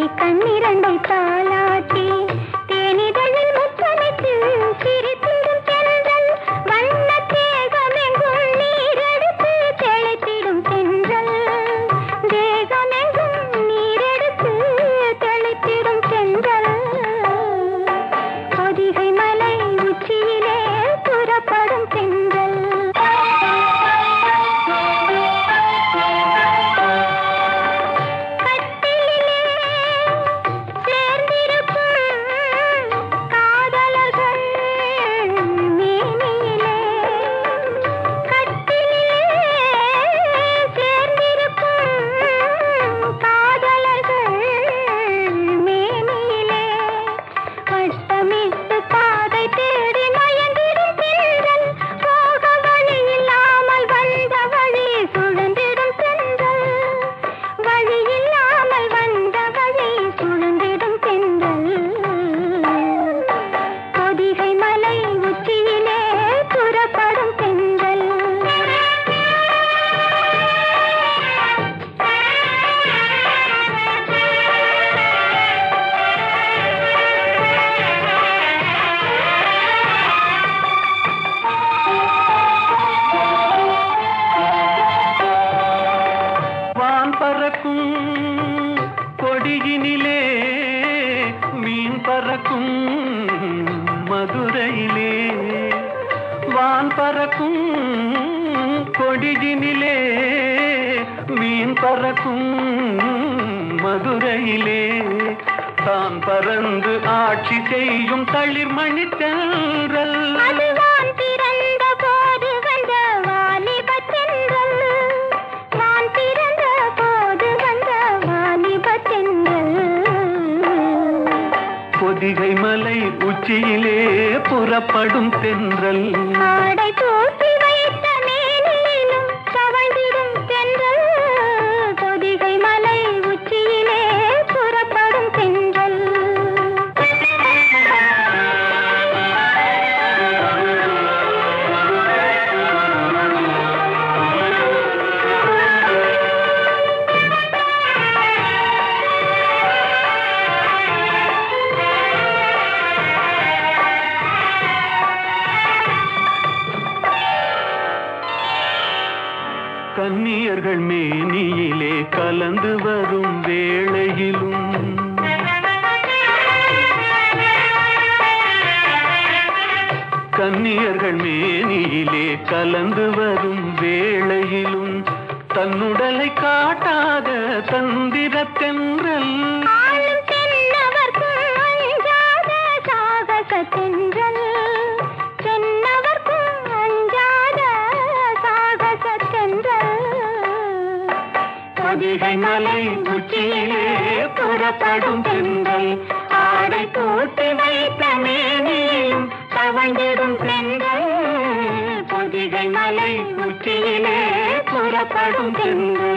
கண்ணிரண்டை தாளாட்டி தேனிதழில் முத்தமிட்டு சிரித்திடும் தென்றல் வண்ண தேகமெங்கும் நீரெடுத்து தெளித்திடும் தென்றல் தேகமெங்கும் நீரெடுத்து தெளித்திடும் தென்றல் பொதிகை மலை உச்சியிலே புறப்படும் தென்றல் கட்டிலே சேர்ந்திருக்கும் காதலர்கள் மேனியிலே கட்டிலே சேர்ந்திருக்கும் காதலர்கள் மேனியிலே வட்டமிட்டு பாதை தேடி மயங்கிடும் தென்றல் போக வழி இல்லாமல் வந்த வழி சுழன்றிடும் தென்றல் வழி இல்லாமல் வந்த வழி சுழன்றிடும் தென்றல் பொதிகை மலை உச்சியிலே புறப்படும் தென்றல் வான் பறக்கும் கொடியினிலே மீன் பறக்கும் மதுரையிலே வான் பறக்கும் கொடியினிலே மீன் பறக்கும் மதுரையிலே தான் பறந்து ஆட்சி செய்யும் தளிர்மணி தென்றல் அதுவான் பிறந்த போது வந்த வாலிபத் தென்றல் வான் பிறந்த போது வந்த வாலிபத் தென்றல் பொதிகை மலை உச்சியிலே புறப்படும் தென்றல் ஆடை தூக்கி வைத்த மேனியிலும் தவழ்ந்திடும் தென்றல் பொதிகை மலை உச்சியிலே புறப்படும் தென்றல் கன்னியர்கள் மேனியிலே கலந்து வரும் வேளையிலும் கன்னியர்கள் மேனியிலே கலந்து வரும் வேளையிலும் தன்னுடலை காட்டாத தந்திர தென்றல் ஆளும் தென்னவர்க்கும் அஞ்சாத சாகச தென்றல் தென்னவர்க்கும் அஞ்சாத சாகச தென்றல் பொதிகை மலை உச்சியிலே புறப்படும் தென்றல் ஆடை போட்டு வைத்த மேனியும் தவழ்ந்திடும் தென்றல் பொதிகை மலை உச்சியிலே புறப்படும் தென்றல்